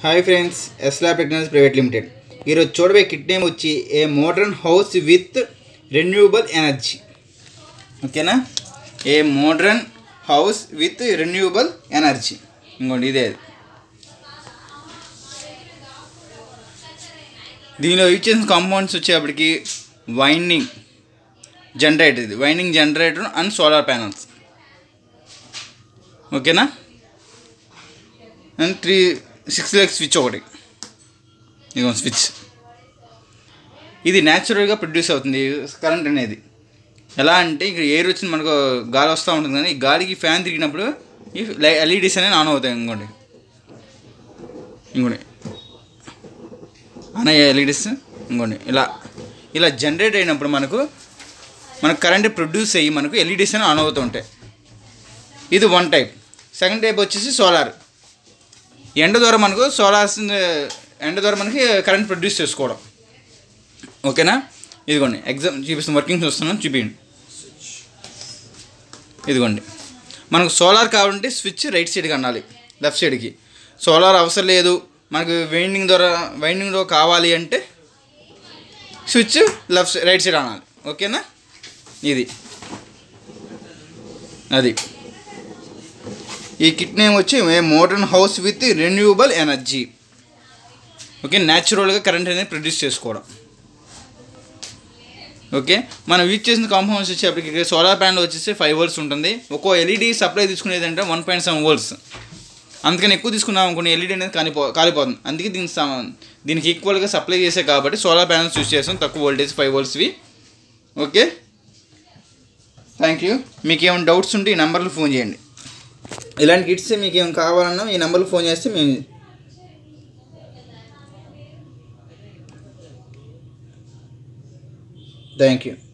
Hi friends ఎస్లా technology private limited ఈరోజు చూడబోయే కిట్ నేమ్ వచ్చి a modern house with renewable energy ఓకేనా a modern house with renewable energy ఇంకోండి ఇదే అది. దీనిలో యూజ్ చేసిన కాంపౌండ్స్ వచ్చేప్పటికి వైండింగ్ జనరేటర్ ఇది winding generator and solar panels ఓకేనా and three six leg switch ఒకటి ఇదిగో స్విచ్ ఇది న్యాచురల్గా ప్రొడ్యూస్ అవుతుంది కరెంట్ అనేది ఎలా అంటే ఇక్కడ ఎయిర్ వచ్చింది మనకు గాలి వస్తూ ఉంటుంది కానీ ఈ గాలికి ఫ్యాన్ తిరిగినప్పుడు ఈ ఎల్ఈడీస్ అనేవి ఆన్ అవుతాయి ఇంకోటి ఇంకోటి ఆన్ అయ్యే ఎల్ఈడీస్ ఇంకోటి ఇలా ఇలా జనరేట్ అయినప్పుడు మనకు మనకు కరెంట్ ప్రొడ్యూస్ అయ్యి మనకు ఎల్ఈడీస్ అనేవి ఆన్ అవుతూ ఉంటాయి ఇది వన్ టైప్ సెకండ్ టైప్ వచ్చేసి సోలార్ ఎండ ద్వారా మనకు సోలార్స్ ఎండ ద్వారా మనకి కరెంట్ ప్రొడ్యూస్ చేసుకోవడం ఓకేనా ఇదిగోండి ఎగ్జామ్ చూపిస్తాం వర్కింగ్ చూస్తున్నాం చూపించండి ఇదిగోండి మనకు సోలార్ కావాలంటే స్విచ్ రైట్ సైడ్కి అనాలి లెఫ్ట్ సైడ్కి సోలార్ అవసరం లేదు మనకు వైండింగ్ ద్వారా వైండింగ్ ద్వారా కావాలి అంటే స్విచ్ లెఫ్ట్ రైట్ సైడ్ అనాలి ఓకేనా ఇది అది ఈ కిట్ నేమ్ వచ్చి modern house with renewable energy okay న్యాచురల్గా కరెంట్ అనేది ప్రొడ్యూస్ చేసుకోవడం ఓకే మనం యూజ్ చేసిన కాంపౌండ్స్ వచ్చేప్పటికి సోలార్ ప్యానల్ వచ్చేసి ఫైవ్ వోల్ట్స్ ఉంటుంది ఒక్కో ఎల్ఈడి సప్లై తీసుకునేది అంటే వన్ పాయింట్ సెవెన్ వోల్ట్స్ అందుకని ఎక్కువ తీసుకున్నాం అనుకుని ఎల్ఈడి అనేది కాలిపో కాలిపోతుంది అందుకే దీనికి సమ- దీనికి ఈక్వల్గా సప్లై చేసే కాబట్టి సోలార్ ప్యానల్స్ యూజ్ చేస్తాం తక్కువ voltage five volts V okay thank you మీకు ఏమైనా డౌట్స్ ఉంటే ఈ నెంబర్లో ఫోన్ చేయండి ఇలాంటి కిట్స్ మీకు ఏమైనా కావాలన్నా ఈ నెంబర్కి ఫోన్ చేస్తే మేము థ్యాంక్ యూ